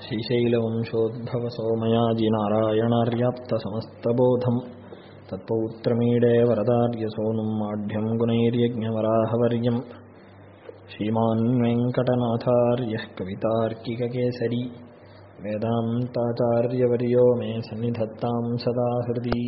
श्रीशैलवंशोद्भवसोमयाजिनारायणार्याप्तसमस्तबोधम् तत्पौत्रमीडे वरदार्यसोनुं माढ्यं गुणैर्यज्ञवराहवर्यम् श्रीमान् वेङ्कटनाथार्यः कवितार्किककेसरी वेदान्ताचार्यवर्यो मे सन्निधत्तां सदा हृदि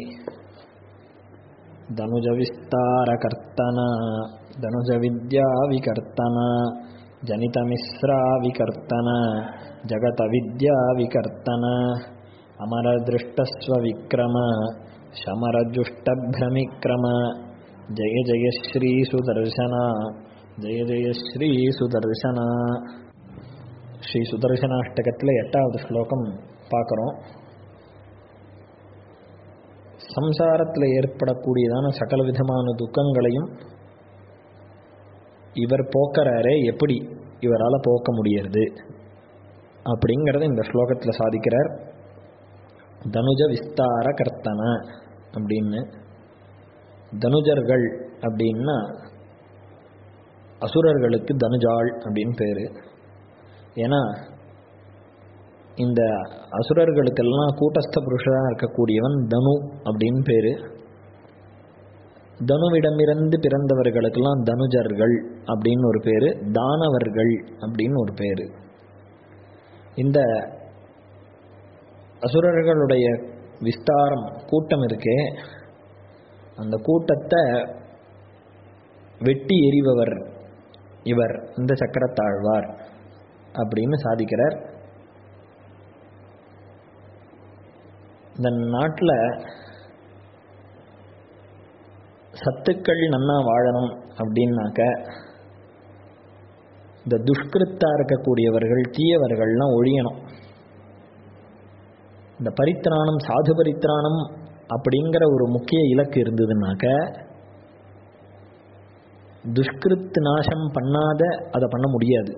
दनुजविस्तारकर्तन दनुजविद्याविकर्तन जनितमिश्राविकर्तन जगतविद्याविकर्तन अमरदृष्टस्वविक्रम शमरजुष्टभ्रमिक्रम जय जय श्रीसुदर्शन ஜெய ஜெய ஸ்ரீ சுதர்சனா ஸ்ரீ சுதர்சனாஷ்டகத்தில் எட்டாவது ஸ்லோகம் பார்க்குறோம் சம்சாரத்தில் ஏற்படக்கூடியதான சகல விதமான துக்கங்களையும் இவர் போக்குறாரே எப்படி இவரால் போக்க முடியறது அப்படிங்கிறத இந்த ஸ்லோகத்தில் சாதிக்கிறார் தனுஜ விஸ்தார கர்த்தன அப்படின்னு தனுஜர்கள் அப்படின்னா அசுரர்களுக்கு தனுஜாள் அப்படின்னு பேர் ஏன்னா இந்த அசுரர்களுக்கெல்லாம் கூட்டஸ்த புருஷராக இருக்கக்கூடியவன் தனு அப்படின்னு பேர் தனுவிடமிருந்து பிறந்தவர்களுக்கெல்லாம் தனுஜர்கள் அப்படின்னு ஒரு பேர் தானவர்கள் அப்படின்னு ஒரு பேர் இந்த அசுரர்களுடைய விஸ்தாரம் கூட்டம் இருக்கே அந்த கூட்டத்தை வெட்டி எறிபவர் இவர் இந்த சக்கரத்தாழ்வார் அப்படின்னு சாதிக்கிறார் இந்த நாட்டில் சத்துக்கள் நன்னா வாழணும் அப்படின்னாக்க இந்த துஷ்கிருத்தா இருக்கக்கூடியவர்கள் தீயவர்கள்லாம் ஒழியணும் இந்த பரித்திராணம் சாது பரித்திராணம் அப்படிங்கிற ஒரு முக்கிய இலக்கு இருந்ததுனாக்க துஷ்கிருத் நாசம் பண்ணாத அதை பண்ண முடியாது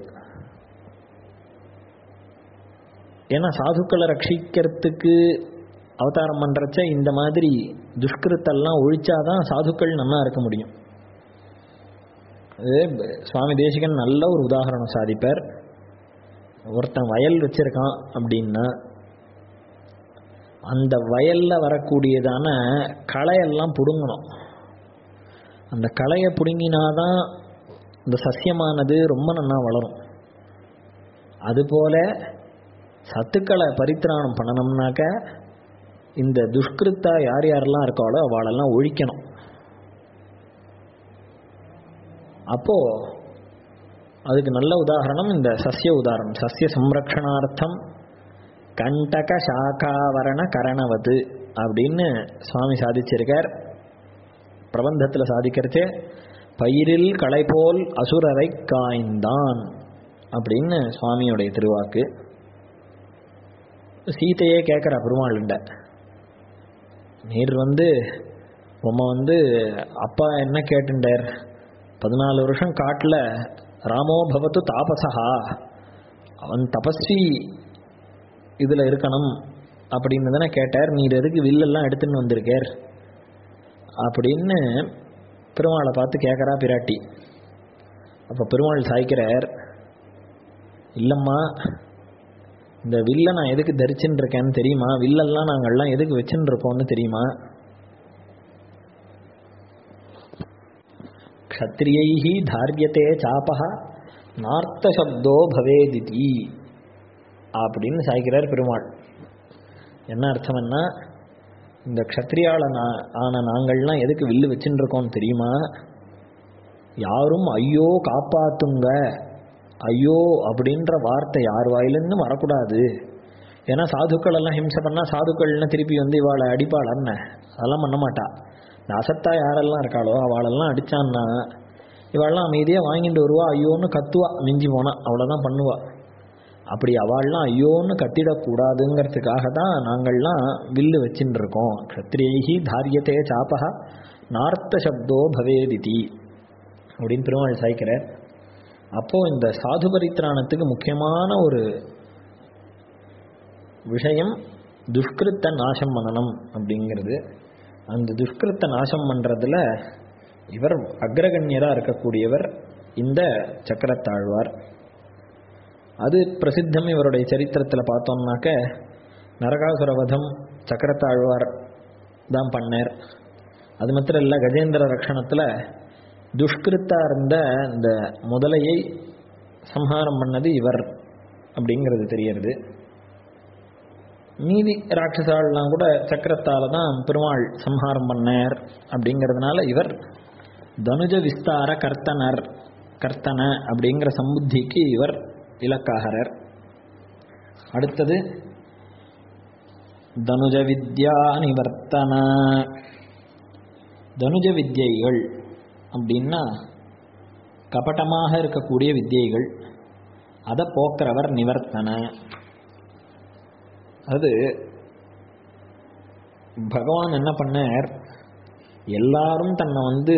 ஏன்னா சாதுக்களை ரட்சிக்கிறதுக்கு அவதாரம் பண்ணுறச்ச இந்த மாதிரி துஷ்கிருத்தெல்லாம் ஒழிச்சாதான் சாதுக்கள் நல்லா இருக்க முடியும் அது சுவாமி தேசிகன் நல்ல ஒரு உதாரணம் சாதிப்பார் ஒருத்தன் வயல் வச்சிருக்கான் அப்படின்னா அந்த வயலில் வரக்கூடியதான களையெல்லாம் பிடுங்கணும் அந்த களையை பிடுங்கினாதான் இந்த சசியமானது ரொம்ப நல்லா வளரும் அதுபோல சத்துக்களை பரித்திராணம் பண்ணணும்னாக்க இந்த துஷ்கிருத்தா யார் யாரெல்லாம் இருக்காளோ அவளெல்லாம் ஒழிக்கணும் அப்போ அதுக்கு நல்ல உதாரணம் இந்த சசிய உதாரணம் சசிய சம்ரக்ஷணார்த்தம் கண்டக சாக்காவரண கரணவது அப்படின்னு சுவாமி சாதிச்சிருக்கார் பிரபந்தத்தில் சாதிக்கிறச்சே பயிரில் களை போல் அசுரரை காய்ந்தான் அப்படின்னு சுவாமியோடைய திருவாக்கு சீத்தையே கேட்குறா பெருமாள்கிட்ட நீர் வந்து உம்ம வந்து அப்பா என்ன கேட்டுண்டார் பதினாலு வருஷம் காட்டில் ராமோ பவத்து தாபசா அவன் தபஸ்வி இதில் இருக்கணும் அப்படின்னு தானே கேட்டார் நீர் எதுக்கு வில்லெல்லாம் எடுத்துன்னு வந்திருக்கார் அப்படின்னு பெருமாளை பார்த்து கேட்குறா பிராட்டி அப்போ பெருமாள் சாய்க்கிறார் இல்லைம்மா இந்த வில்லை நான் எதுக்கு தரிச்சுன்னு இருக்கேன்னு தெரியுமா வில்லெல்லாம் நாங்கள்லாம் எதுக்கு வச்சுன்னு இருக்கோம்னு தெரியுமா க்ஷத்ரியைஹி தாரியத்தே சாப்பா நார்த்த சப்தோ பவேதிதி அப்படின்னு சாய்க்கிறார் பெருமாள் என்ன அர்த்தம்னா இந்த க்ஷத்ரியால ஆன நாங்கள்லாம் எதுக்கு வில்லு வச்சுட்டு இருக்கோம் தெரியுமா யாரும் ஐயோ காப்பாத்துங்க ஐயோ அப்படின்ற வார்த்தை யார் வாயிலிருந்தும் வரக்கூடாது ஏன்னா சாதுக்கள் எல்லாம் ஹிம்சை பண்ணால் சாதுக்கள்லாம் திருப்பி வந்து இவாளை அடிப்பாள் என்ன அதெல்லாம் பண்ண மாட்டா இந்த அசத்தா யாரெல்லாம் இருக்காளோ அவளெல்லாம் அடித்தான்னா இவாள்லாம் அமைதியாக வாங்கிட்டு வருவா ஐயோன்னு கத்துவா மிஞ்சி போனா அவ்வளோதான் பண்ணுவா அப்படி அவள்லாம் ஐயோன்னு கத்திடக்கூடாதுங்கிறதுக்காக தான் நாங்கள்லாம் வில்லு வச்சுட்டு இருக்கோம் க்ஷத்ரியைஹி தாரியத்தே சாப்பா நார்த்த சப்தோ பவேதிதி அப்படின்னு பெருமாள் சாய்க்கிறார் அப்போது இந்த சாது பரித்திராணத்துக்கு முக்கியமான ஒரு விஷயம் துஷ்கிருத்த நாசம் பண்ணணும் அப்படிங்கிறது அந்த துஷ்கிருத்த நாசம் பண்ணுறதுல இவர் அக்ரகண்யராக இருக்கக்கூடியவர் இந்த சக்கரத்தாழ்வார் அது பிரசித்தம் இவருடைய சரித்திரத்தில் பார்த்தோம்னாக்க நரகாசுர வதம் சக்கரத்தாழ்வார் தான் பண்ணார் அது மாத்திரம் இல்லை கஜேந்திர ரக்ஷணத்தில் துஷ்கிருத்தா இருந்த இந்த முதலையை சம்ஹாரம் பண்ணது இவர் அப்படிங்கிறது தெரியறது மீதி ராட்சசாலெலாம் கூட சக்கரத்தால தான் பெருமாள் சம்ஹாரம் பண்ணார் அப்படிங்கிறதுனால இவர் தனுஜ விஸ்தார கர்த்தனர் கர்த்தன அப்படிங்கிற சம்புத்திக்கு இவர் இலக்காகரர் அடுத்தது தனுஜ வித்யா நிவர்த்தன தனுஜ வித்யைகள் அப்படின்னா கபட்டமாக இருக்கக்கூடிய வித்யைகள் அதை போக்குறவர் நிவர்த்தன அது பகவான் என்ன பண்ணார் எல்லாரும் தன்னை வந்து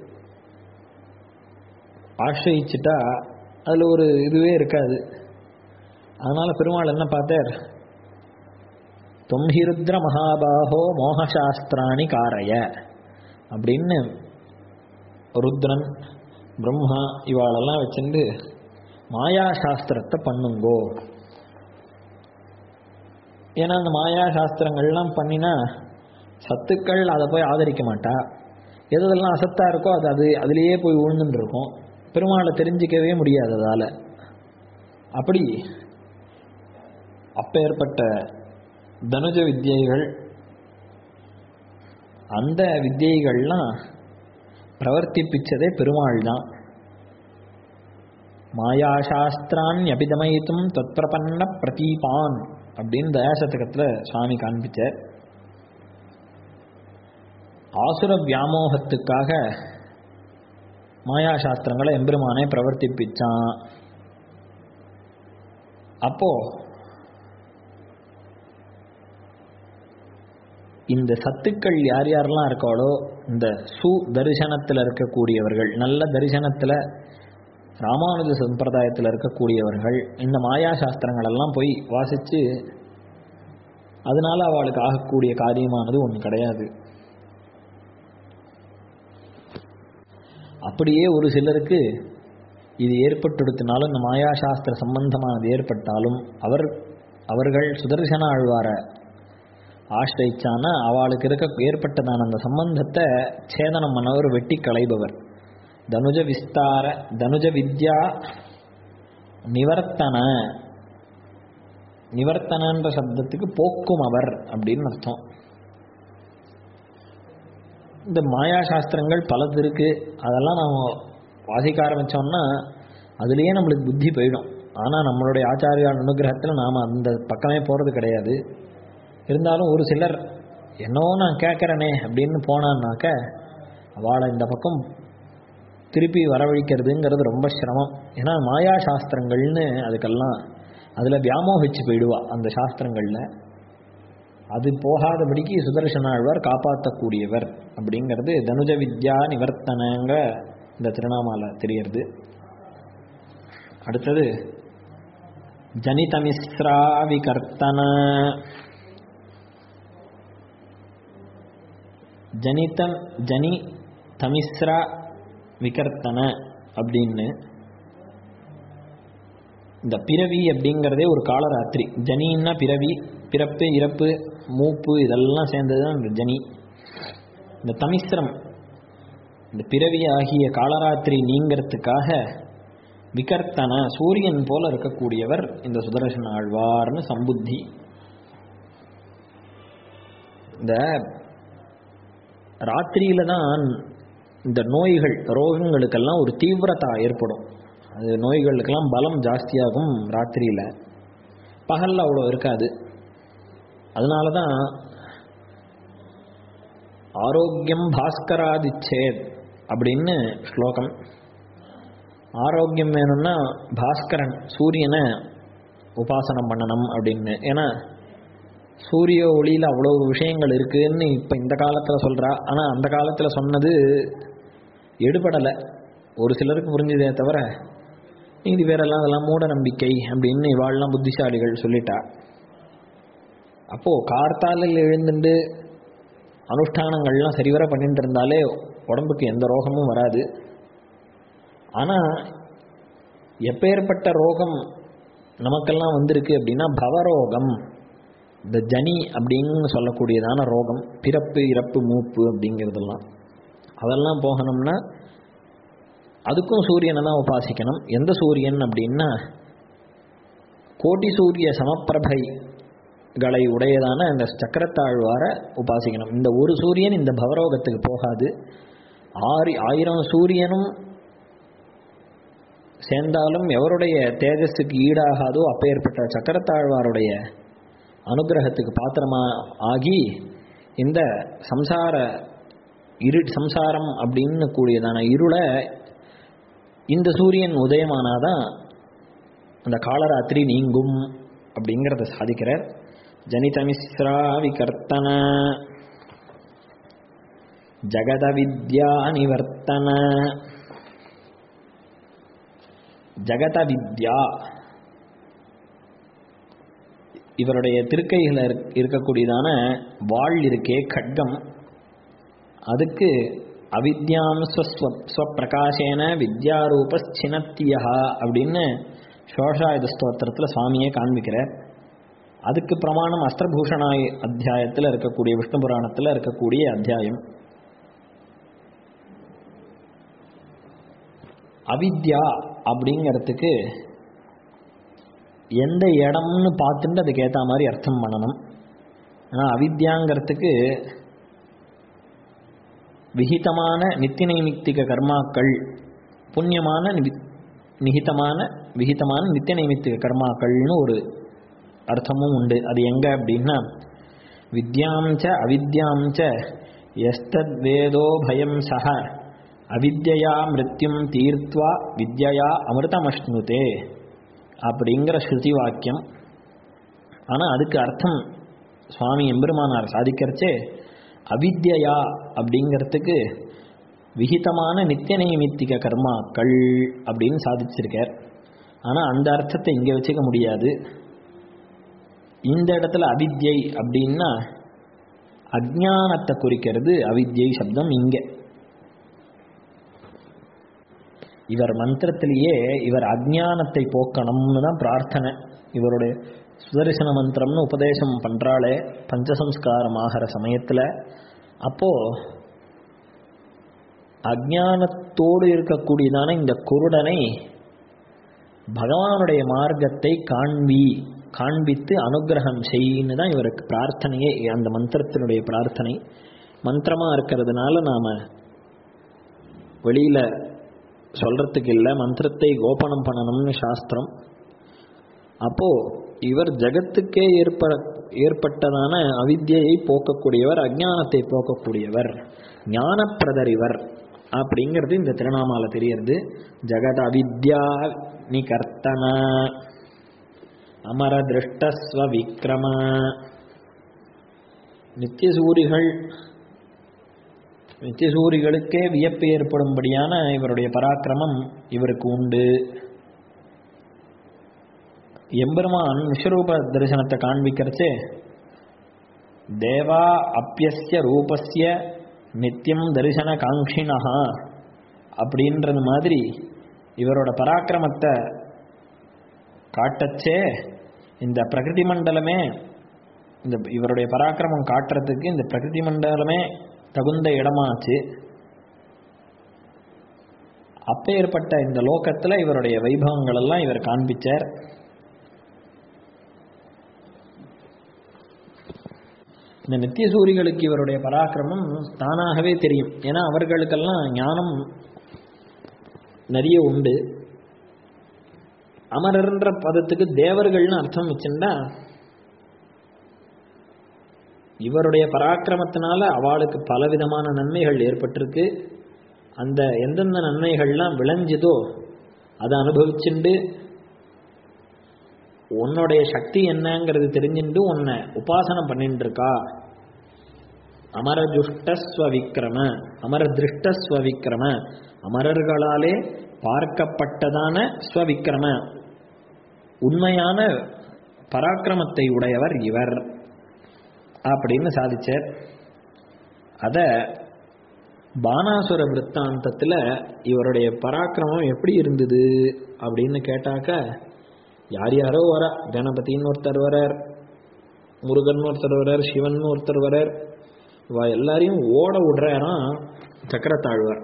ஆசிரியிச்சிட்டா அதில் ஒரு இதுவே இருக்காது அதனால் பெருமாள் என்ன பார்த்தார் தொம்ஹிருத்ர மகாபாகோ மோகசாஸ்திராணி காரைய அப்படின்னு ருத்ரன் பிரம்மா இவாளெல்லாம் வச்சுட்டு மாயா சாஸ்திரத்தை பண்ணுங்கோ ஏன்னா அந்த மாயா சாஸ்திரங்கள்லாம் பண்ணினா சத்துக்கள் அதை போய் ஆதரிக்க மாட்டா எது எதெல்லாம் அசத்தா இருக்கோ அது அது அதுலேயே போய் விழுந்துட்டு இருக்கும் பெருமாளை தெரிஞ்சிக்கவே முடியாது அதால் அப்படி அப்பேற்பட்ட தனுஜ வித்யைகள் அந்த வித்யைகள்லாம் பிரவர்த்திப்பிச்சதே பெருமாள் தான் மாயாசாஸ்திரான் அபிதமயித்தும் தொத்பிரபன்ன பிரதீபான் அப்படின்னு தயாசதகத்தில் சுவாமி காண்பிச்சார் ஆசுர வியாமோகத்துக்காக மாயாசாஸ்திரங்களை எம்பெருமானே பிரவர்த்திப்பிச்சான் அப்போ இந்த சத்துக்கள் யார் யாரெல்லாம் இருக்காளோ இந்த சு தரிசனத்தில் இருக்கக்கூடியவர்கள் நல்ல தரிசனத்தில் ராமானுஜ சம்பிரதாயத்தில் இருக்கக்கூடியவர்கள் இந்த மாயா சாஸ்திரங்கள் எல்லாம் போய் வாசித்து அதனால அவளுக்கு ஆகக்கூடிய காரியமானது ஒன்று கிடையாது அப்படியே ஒரு சிலருக்கு இது ஏற்பட்டுடுத்தினாலும் இந்த மாயா சாஸ்திர சம்பந்தமானது ஏற்பட்டாலும் அவர் அவர்கள் சுதர்சன ஆழ்வார ஆசிரிச்சானா அவளுக்கு இருக்க ஏற்பட்டதான அந்த சம்பந்தத்தை சேதனம் பண்ணவர் வெட்டி களைபவர் தனுஜ விஸ்தார தனுஜ வித்யா நிவர்த்தன நிவர்த்தனன்ற சப்தத்துக்கு போக்கும் அவர் அப்படின்னு அர்த்தம் இந்த மாயா சாஸ்திரங்கள் பலது இருக்கு அதெல்லாம் நாம் வாசிக்க ஆரம்பித்தோம்னா அதுலேயே நம்மளுக்கு புத்தி போயிடும் ஆனால் நம்மளுடைய ஆச்சாரியா அனுகிரகத்தில் நாம் அந்த பக்கமே போகிறது கிடையாது இருந்தாலும் ஒரு சிலர் என்னவோ நான் கேட்குறேனே அப்படின்னு போனான்னாக்க அவளை இந்த பக்கம் திருப்பி வரவழைக்கிறதுங்கிறது ரொம்ப சிரமம் ஏன்னா மாயா சாஸ்திரங்கள்னு அதுக்கெல்லாம் அதில் வியாமோகிச்சு போயிடுவா அந்த சாஸ்திரங்களில் அது போகாதபடிக்கு சுதர்சன ஆழ்வார் காப்பாற்றக்கூடியவர் அப்படிங்கிறது தனுஜ வித்யா நிவர்த்தனங்க இந்த திருநாமால தெரியறது அடுத்தது ஜனிதமிஸ்ரா விகர்த்தன ஜனிதம் ஜனி தமிஸ்ரா விகர்த்தன அப்படின்னு இந்த பிறவி அப்படிங்கிறதே ஒரு காலராத்திரி ஜனின்னா பிறவி பிறப்பு இறப்பு மூப்பு இதெல்லாம் சேர்ந்தது தான் இந்த ஜனி இந்த தமிஸ்ரம் இந்த பிறவி ஆகிய காலராத்திரி நீங்கிறதுக்காக விகர்த்தன சூரியன் போல இருக்கக்கூடியவர் இந்த சுதர்சன ஆழ்வார்னு சம்புத்தி இந்த ராத்திரியில தான் இந்த நோய்கள் ரோகங்களுக்கெல்லாம் ஒரு தீவிரதா ஏற்படும் அது நோய்களுக்கெல்லாம் பலம் ஜாஸ்தியாகும் ராத்திரியில் பகலில் அவ்வளோ இருக்காது அதனால தான் ஆரோக்கியம் பாஸ்கராதிச்சேத் அப்படின்னு ஸ்லோகம் ஆரோக்கியம் வேணும்னா பாஸ்கரன் சூரியனை உபாசனம் பண்ணணும் அப்படின்னு ஏன்னா சூரிய ஒளியில் அவ்வளோ விஷயங்கள் இருக்குன்னு இப்போ இந்த காலத்தில் சொல்கிறா ஆனால் அந்த காலத்தில் சொன்னது எடுபடலை ஒரு சிலருக்கு புரிஞ்சுதே தவிர இது வேறெல்லாம் அதெல்லாம் மூட நம்பிக்கை அப்படின்னு இவாள்லாம் புத்திசாலிகள் சொல்லிட்டா அப்போது கார்த்தாலில் எழுந்துட்டு அனுஷ்டானங்கள்லாம் சரிவர பண்ணிட்டு இருந்தாலே உடம்புக்கு எந்த ரோகமும் வராது ஆனால் எப்பேற்பட்ட ரோகம் நமக்கெல்லாம் வந்திருக்கு அப்படின்னா பவரோகம் இந்த ஜனி அப்படின்னு சொல்லக்கூடியதான ரோகம் பிறப்பு இறப்பு மூப்பு அப்படிங்கிறதெல்லாம் அதெல்லாம் போகணும்னா அதுக்கும் சூரியனை தான் உபாசிக்கணும் எந்த சூரியன் அப்படின்னா கோட்டி சூரிய சமப்பிரபைகளை உடையதான இந்த சக்கரத்தாழ்வார உபாசிக்கணும் இந்த ஒரு சூரியன் இந்த பவரோகத்துக்கு போகாது ஆறு ஆயிரம் சூரியனும் சேர்ந்தாலும் எவருடைய தேஜஸுக்கு ஈடாகாதோ அப்பேற்பட்ட சக்கரத்தாழ்வாருடைய அனுகிரகத்துக்கு பாத்திரமா ஆகி இந்த சம்சார இரு சம்சாரம் அப்படின்னு கூடியதான இருளை இந்த சூரியன் உதயமானாதான் அந்த காலராத்திரி நீங்கும் அப்படிங்கிறத சாதிக்கிறார் ஜனிதமிஸ்ரா விகர்த்தன ஜகத வித்யா நிவர்த்தன ஜகத வித்யா இவருடைய திருக்கையில் இருக்கக்கூடியதான வாழ் இருக்கே கட்கம் அதுக்கு அவித்யாம் ஸ்வஸ்வ ஸ்வப்பிரகாசேன வித்யாரூபஸ்சினத்தியா அப்படின்னு சோஷாயுத ஸ்தோத்திரத்தில் சுவாமியே காண்பிக்கிறார் அதுக்கு பிரமாணம் அஸ்திரபூஷணாய் அத்தியாயத்தில் இருக்கக்கூடிய விஷ்ணு புராணத்தில் இருக்கக்கூடிய அத்தியாயம் அவித்யா அப்படிங்கிறதுக்கு எந்த இடம்னு பார்த்துட்டு அதுக்கு ஏற்ற மாதிரி அர்த்தம் பண்ணணும் ஆனால் அவித்யாங்கிறதுக்கு விகிதமான நித்திய நைமித்திக கர்மாக்கள் புண்ணியமான நி- நிகிதமான விகிதமான நித்திய நைமித்திக கர்மாக்கள்னு ஒரு அர்த்தமும் உண்டு அது எங்க அப்படின்னா வித்யாம் ச அவித்யாம் ச எஸ்தத் வேதோ பயம் சஹ அவித்யா மிருத்யும் தீர்த்வா வித்யா அமிர்தமஷ்ணுதே அப்படிங்கிற ஸ்ருதி வாக்கியம் ஆனால் அதுக்கு அர்த்தம் சுவாமி எம்பெருமானார் சாதிக்கிறச்சே அவித்யா அப்படிங்கிறதுக்கு விகிதமான நித்திய நைமித்திக கர்மாக்கள் அப்படின்னு சாதிச்சிருக்கார் ஆனால் அந்த அர்த்தத்தை இங்கே வச்சுக்க முடியாது இந்த இடத்துல அவித்யை அப்படின்னா அஜ்ஞானத்தை குறிக்கிறது அவித்யை சப்தம் இங்கே இவர் மந்திரத்திலேயே இவர் அஜ்ஞானத்தை போக்கணும்னு தான் பிரார்த்தனை இவருடைய சுதர்சன மந்திரம்னு உபதேசம் பண்றாளே பஞ்சசம்ஸ்காரம் ஆகிற சமயத்தில் அப்போ அஜ்ஞானத்தோடு இருக்கக்கூடியதான இந்த குருடனை பகவானுடைய மார்க்கத்தை காண்பி காண்பித்து அனுகிரகம் செய்யின்னு தான் இவருக்கு பிரார்த்தனையே அந்த மந்திரத்தினுடைய பிரார்த்தனை மந்திரமா இருக்கிறதுனால நாம வெளியில சொல்றதுக்கு இல்லை மந்திரத்தை கோபனம் பண்ணணும்னு சாஸ்திரம் அப்போ இவர் ஜகத்துக்கே ஏற்பட ஏற்பட்டதான அவித்யை போக்கக்கூடியவர் அஜ்ஞானத்தை போக்கக்கூடியவர் ஞானப்பிரதர் இவர் அப்படிங்கிறது இந்த திருநாமால தெரியறது ஜெகத் அவித்யா நிகர்த்தன அமர திருஷ்டஸ்வ விக்ரம நித்தியசூரிகள் நித்தியசூரிகளுக்கே வியப்பு ஏற்படும்படியான இவருடைய பராக்கிரமம் இவருக்கு உண்டு எம்பெருமான் விஸ்வரூப தரிசனத்தை காண்பிக்கிறச்சே தேவா அப்பியஸ்ய ரூபஸ்ய நித்தியம் தரிசன காங்கினஹா அப்படின்றது மாதிரி இவரோட பராக்கிரமத்தை காட்டச்சே இந்த பிரகிருதி மண்டலமே இந்த இவருடைய பராக்கிரமம் காட்டுறதுக்கு இந்த பிரகிருதி மண்டலமே தகுந்த இடமாச்சு அப்பேற்பட்ட இந்த லோகத்துல இவருடைய வைபவங்கள் எல்லாம் இவர் காண்பிச்சார் இந்த நித்திய சூரிகளுக்கு இவருடைய பராக்கிரமம் தானாகவே தெரியும் ஏன்னா அவர்களுக்கெல்லாம் ஞானம் நிறைய உண்டு அமரர்ன்ற பதத்துக்கு தேவர்கள்னு அர்த்தம் வச்சுட்டா இவருடைய பராக்கிரமத்தினால அவளுக்கு பலவிதமான நன்மைகள் ஏற்பட்டிருக்கு அந்த எந்தெந்த நன்மைகள்லாம் விளைஞ்சுதோ அதை அனுபவிச்சுண்டு உன்னுடைய சக்தி என்னங்கிறது தெரிஞ்சுட்டு உன்னை உபாசனம் பண்ணிட்டு இருக்கா அமரதுஷ்டஸ்வ விக்ரம அமர திருஷ்டஸ்வ விக்ரம அமரர்களாலே பார்க்கப்பட்டதான ஸ்வவிக்ரம உண்மையான பராக்கிரமத்தை உடையவர் இவர் அப்படின்னு சாதிச்சார் அத பானாசுர விற்த்தாந்தத்தில் இவருடைய பராக்கிரமம் எப்படி இருந்தது அப்படின்னு கேட்டாக்க யார் யாரோ வரா கணபதின்னு ஒருத்தர் வரார் முருகன் ஒருத்தர் வரார் சிவன் ஒருத்தர் வரார் இவா எல்லாரையும் ஓட விடுறாராம் சக்கரத்தாழ்வார்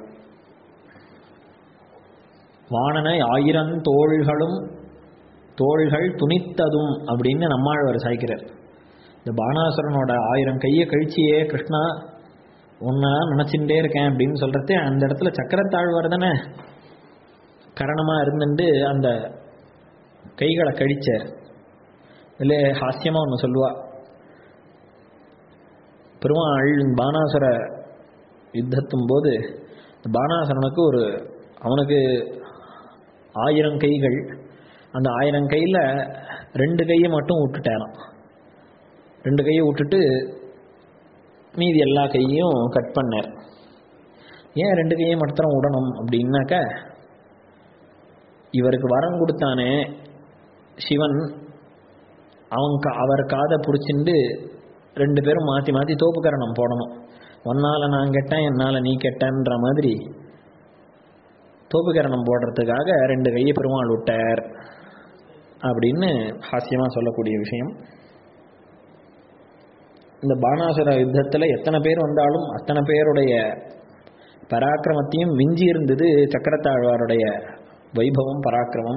வாணனை ஆயிரம் தோள்களும் தோள்கள் துணித்ததும் அப்படின்னு நம்மாழ்வார் சாய்க்கிறார் இந்த பானாசுரனோட ஆயிரம் கையை கழிச்சியே கிருஷ்ணா உன்னை நினச்சிட்டே இருக்கேன் அப்படின்னு சொல்றது அந்த இடத்துல சக்கரத்தாழ்வார் தானே கரணமாக இருந்துட்டு அந்த கைகளை கழிச்சார் இல்லை ஹாஸ்யமாக ஒன்று சொல்லுவா பெருமாள் பானாசுர யுத்தத்தும் போது பானாசுரனுக்கு ஒரு அவனுக்கு ஆயிரம் கைகள் அந்த ஆயிரம் கையில் ரெண்டு கையை மட்டும் விட்டுட்டாராம் ரெண்டு கையை விட்டுட்டு மீதி எல்லா கையையும் கட் பண்ணார் ஏன் ரெண்டு கையை மட்டும் விடணும் அப்படின்னாக்க இவருக்கு வரம் கொடுத்தானே சிவன் அவன் கா அவர் காதை பிடிச்சிண்டு ரெண்டு பேரும் மாற்றி மாற்றி தோப்புக்கரணம் போடணும் ஒன்னால் நான் கெட்டேன் என்னால் நீ கெட்டன்ற மாதிரி தோப்புக்கரணம் போடுறதுக்காக ரெண்டு கையை பெருமாள் விட்டார் அப்படின்னு ஹாஸ்யமாக சொல்லக்கூடிய விஷயம் இந்த பானாசுர யுத்தத்தில் எத்தனை பேர் வந்தாலும் அத்தனை பேருடைய பராக்கிரமத்தையும் மிஞ்சி இருந்தது சக்கரத்தாழ்வாருடைய வைபவம் பராக்கிரமம்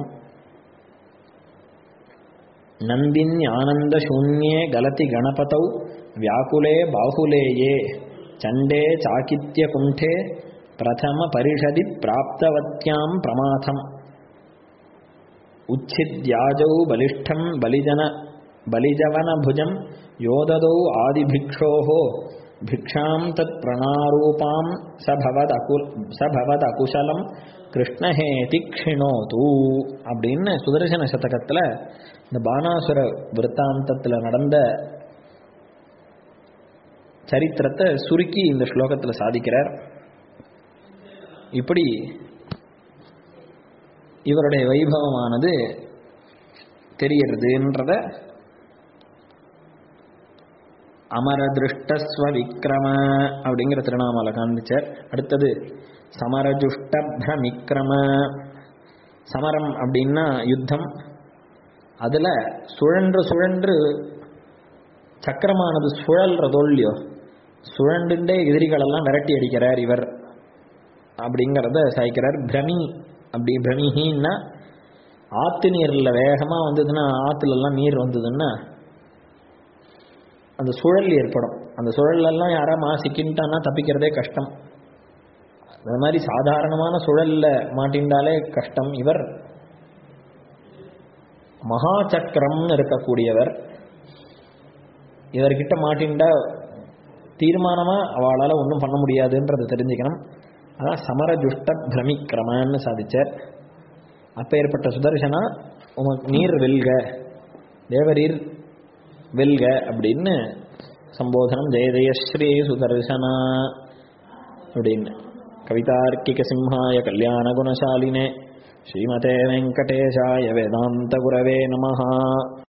நந்தின் ஆனந்த சூன்யே கலதி கணபதௌ வியாக்குலே பாகுலேயே சண்டே சாக்கித்ய குண்டே பிரதம பரிஷதி பிராப்தவத்யாம் பிரமாதம் உச்சித்யாஜௌ பலிஷ்டம் பலிஜன பலிஜவன புஜம் யோததௌ ஆதிபிக்ஷோஹோ பிக்ஷாம் தத் பிரணாரூபாம் சபவத் அகுல் சபவத் அகுசலம் கிருஷ்ணஹேதி க்ஷிணோது அப்படின்னு சுதர்சன சதகத்தில் இந்த பானாசுர விற்த்தாந்தத்தில் நடந்த சரித்திரத்தை சுருக்கி இந்த ஸ்லோகத்தில் சாதிக்கிறார் இப்படி இவருடைய வைபவமானது தெரியறதுன்றத அமரதிருஷ்டஸ்வ விக்ரம அப்படிங்கிற திருநாமால காண்பிச்சார் அடுத்தது சமரஜுஷ்டபிரமிக்ரம சமரம் அப்படின்னா யுத்தம் அதில் சுழன்று சுழன்று சக்கரமானது சுழல்றதோ இல்லையோ சுழண்டுண்டே எதிரிகளெல்லாம் விரட்டி அடிக்கிறார் இவர் அப்படிங்கிறத சாய்க்கிறார் பிரமி அப்படி பிரமிஹின்னா ஆற்று நீரில் வேகமாக வந்ததுன்னா ஆற்றுலலாம் நீர் வந்ததுன்னா அந்த சுழல் ஏற்படும் அந்த சுழலெல்லாம் யாரா மாசிக்கின்ட்டான்னா தப்பிக்கிறதே கஷ்டம் அது மாதிரி சாதாரணமான சுழல்ல மாட்டின்றாலே கஷ்டம் இவர் மகா சக்கரம்னு இருக்கக்கூடியவர் இவர்கிட்ட மாட்டின்டா தீர்மானமா அவளால் ஒன்றும் பண்ண முடியாதுன்றதை தெரிஞ்சுக்கணும் அதான் சமரஜுஷ்ட பிரமிக்கிரமன்னு சாதிச்சார் அப்பேற்பட்ட சுதர்சனா உமக்கு நீர் வெல்க தேவரீர் வெல்க அப்படின்னு சம்போதனம் ஜெய ஜெயஸ்ரீ சுதர்சனா அப்படின்னு கவிதார்க்கிக சிம்ஹாய கல்யாண குணசாலினே ஸ்ரீமதே வெங்கடேஷாய வேதாந்த குரவே நமஹா